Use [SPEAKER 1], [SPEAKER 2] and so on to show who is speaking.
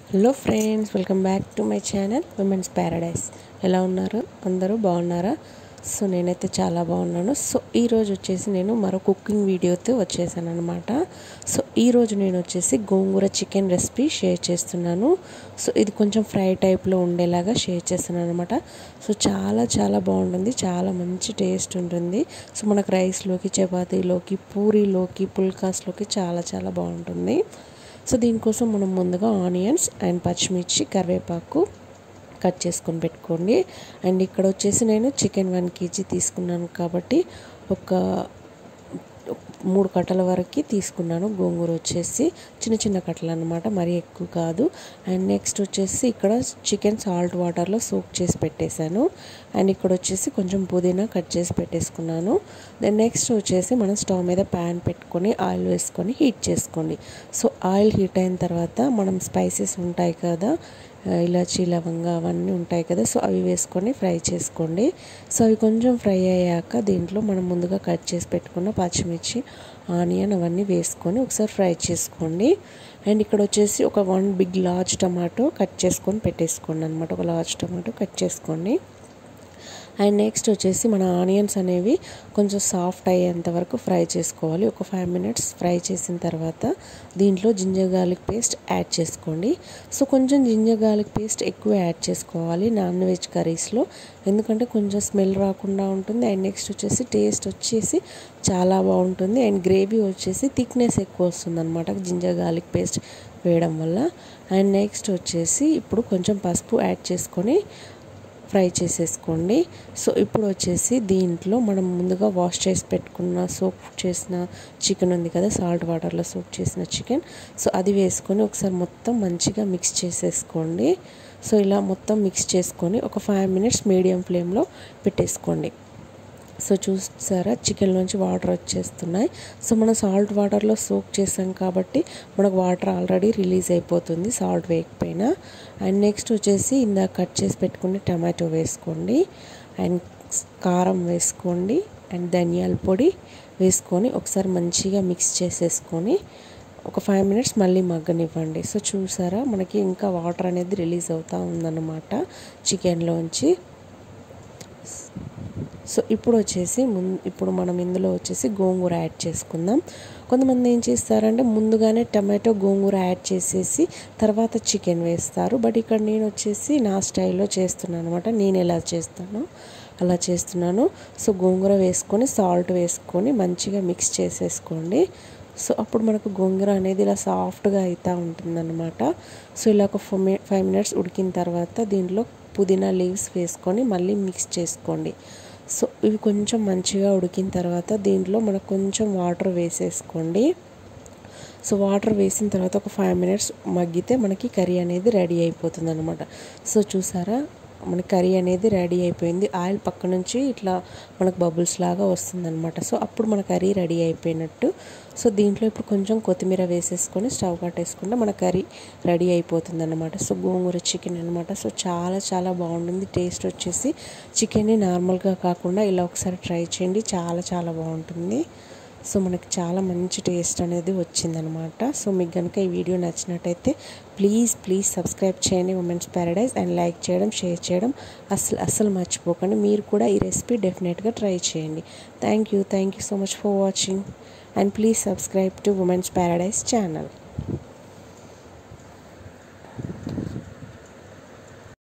[SPEAKER 1] hello friends welcome back to my channel Women's Paradise ఎలా ఉన్నారు అందరూ బాగున్నారా సో నేనైతే చాలా బాగున్నాను సో ఈరోజు వచ్చేసి నేను మరో కుకింగ్ వీడియోతో వచ్చేసాను అనమాట సో ఈరోజు నేను వచ్చేసి గోంగూర చికెన్ రెసిపీ షేర్ చేస్తున్నాను సో ఇది కొంచెం ఫ్రై టైప్లో ఉండేలాగా షేర్ చేస్తున్నాను అనమాట సో చాలా చాలా బాగుంటుంది చాలా మంచి టేస్ట్ ఉంటుంది సో మనకు రైస్లోకి చపాతీలోకి పూరీలోకి పుల్కాస్లోకి చాలా చాలా బాగుంటుంది సో దీనికోసం మనం ముందుగా ఆనియన్స్ అండ్ పచ్చిమిర్చి కరివేపాకు కట్ చేసుకొని పెట్టుకోండి అండ్ ఇక్కడ వచ్చేసి నేను చికెన్ వన్ కేజీ తీసుకున్నాను కాబట్టి ఒక మూడు కట్టల వరకు తీసుకున్నాను గోంగూర వచ్చేసి చిన్న చిన్న కట్టలు అనమాట మరీ ఎక్కువ కాదు అండ్ నెక్స్ట్ వచ్చేసి ఇక్కడ చికెన్ సాల్ట్ వాటర్లో సోక్ చేసి పెట్టేశాను అండ్ ఇక్కడ వచ్చేసి కొంచెం పుదీనా కట్ చేసి పెట్టేసుకున్నాను దెన్ నెక్స్ట్ వచ్చేసి మనం స్టవ్ మీద ప్యాన్ పెట్టుకొని ఆయిల్ వేసుకొని హీట్ చేసుకోండి సో ఆయిల్ హీట్ అయిన తర్వాత మనం స్పైసెస్ ఉంటాయి కదా ఇలాచీ లవంగ అవన్నీ ఉంటాయి కదా సో అవి వేసుకొని ఫ్రై చేసుకోండి సో అవి కొంచెం ఫ్రై అయ్యాక దీంట్లో మనం ముందుగా కట్ చేసి పెట్టుకున్న పచ్చిమిర్చి ఆనియన్ అవన్నీ వేసుకొని ఒకసారి ఫ్రై చేసుకోండి అండ్ ఇక్కడ వచ్చేసి ఒక one big large tomato cut చేసుకొని పెట్టేసుకోండి అనమాట ఒక లార్జ్ టమాటో కట్ చేసుకోండి అండ్ నెక్స్ట్ వచ్చేసి మన ఆనియన్స్ అనేవి కొంచెం సాఫ్ట్ అయ్యేంత వరకు ఫ్రై చేసుకోవాలి ఒక ఫైవ్ మినిట్స్ ఫ్రై చేసిన తర్వాత దీంట్లో జింజర్ గార్లిక్ పేస్ట్ యాడ్ చేసుకోండి సో కొంచెం జింజర్ గార్లిక్ పేస్ట్ ఎక్కువ యాడ్ చేసుకోవాలి నాన్ వెజ్ కర్రీస్లో ఎందుకంటే కొంచెం స్మెల్ రాకుండా ఉంటుంది అండ్ నెక్స్ట్ వచ్చేసి టేస్ట్ వచ్చేసి చాలా బాగుంటుంది అండ్ గ్రేవీ వచ్చేసి థిక్నెస్ ఎక్కువ వస్తుంది అనమాట జింజర్ గార్లిక్ పేస్ట్ వేయడం వల్ల అండ్ నెక్స్ట్ వచ్చేసి ఇప్పుడు కొంచెం పసుపు యాడ్ చేసుకొని ఫ్రై చేసేసుకోండి సో ఇప్పుడు వచ్చేసి దీంట్లో మనం ముందుగా వాష్ చేసి పెట్టుకున్న సోప్ చేసిన చికెన్ ఉంది కదా సాల్ట్ వాటర్లో సోప్ చేసిన చికెన్ సో అది వేసుకొని ఒకసారి మొత్తం మంచిగా మిక్స్ చేసేసుకోండి సో ఇలా మొత్తం మిక్స్ చేసుకొని ఒక ఫైవ్ మినిట్స్ మీడియం ఫ్లేమ్లో పెట్టేసుకోండి సో చూసారా చికెన్లోంచి వాటర్ వచ్చేస్తున్నాయి సో మనం సాల్ట్ వాటర్లో సోక్ చేసాం కాబట్టి మనకు వాటర్ ఆల్రెడీ రిలీజ్ అయిపోతుంది సాల్ట్ వేయకపోయినా అండ్ నెక్స్ట్ వచ్చేసి ఇందాక కట్ చేసి పెట్టుకుని టమాటో వేసుకోండి అండ్ కారం వేసుకోండి అండ్ ధనియాల పొడి వేసుకొని ఒకసారి మంచిగా మిక్స్ చేసేసుకొని ఒక ఫైవ్ మినిట్స్ మళ్ళీ మగ్గనివ్వండి సో చూసారా మనకి ఇంకా వాటర్ అనేది రిలీజ్ అవుతూ ఉందన్నమాట చికెన్లోంచి సో ఇప్పుడు వచ్చేసి ముందు ఇప్పుడు మనం ఇందులో వచ్చేసి గోంగూర యాడ్ చేసుకుందాం కొంతమంది ఏం చేస్తారంటే ముందుగానే టమాటో గోంగూర యాడ్ చేసేసి తర్వాత చికెన్ వేస్తారు బట్ ఇక్కడ నేను వచ్చేసి నా స్టైల్లో చేస్తున్నాను అనమాట నేను ఎలా చేస్తానో అలా చేస్తున్నాను సో గోంగూర వేసుకొని సాల్ట్ వేసుకొని మంచిగా మిక్స్ చేసేసుకోండి సో అప్పుడు మనకు గోంగూర అనేది ఇలా సాఫ్ట్గా అవుతూ ఉంటుందన్నమాట సో ఇలా ఒక ఫైవ్ మినిట్స్ ఉడికిన తర్వాత దీంట్లో పుదీనా లీవ్స్ వేసుకొని మళ్ళీ మిక్స్ చేసుకోండి సో ఇవి కొంచెం మంచిగా ఉడికిన తర్వాత దీంట్లో మనకు కొంచెం వాటర్ వేసేసుకోండి సో వాటర్ వేసిన తర్వాత ఒక ఫైవ్ మినిట్స్ మగ్గితే మనకి కర్రీ అనేది రెడీ అయిపోతుంది అనమాట సో చూసారా మన కర్రీ అనేది రెడీ అయిపోయింది ఆయిల్ పక్క నుంచి ఇట్లా మనకు బబుల్స్ లాగా వస్తుందన్నమాట సో అప్పుడు మన కర్రీ రెడీ అయిపోయినట్టు సో దీంట్లో ఇప్పుడు కొంచెం కొత్తిమీర వేసేసుకొని స్టవ్ కట్టేసుకుంటే మన కర్రీ రెడీ అయిపోతుంది అనమాట సో గోంగూర చికెన్ అనమాట సో చాలా చాలా బాగుంటుంది టేస్ట్ వచ్చేసి చికెన్ని నార్మల్గా కాకుండా ఇలా ఒకసారి ట్రై చేయండి చాలా చాలా బాగుంటుంది సో మనకి చాలా మంచి టేస్ట్ అనేది వచ్చిందనమాట సో మీకు కనుక ఈ వీడియో నచ్చినట్టయితే ప్లీజ్ ప్లీజ్ సబ్స్క్రైబ్ చేయండి ఉమెన్స్ ప్యారడైజ్ అండ్ లైక్ చేయడం షేర్ చేయడం అసలు అస్సలు మర్చిపోకండి మీరు కూడా ఈ రెసిపీ డెఫినెట్గా ట్రై చేయండి thank you thank you so much for watching and please subscribe to Women's Paradise channel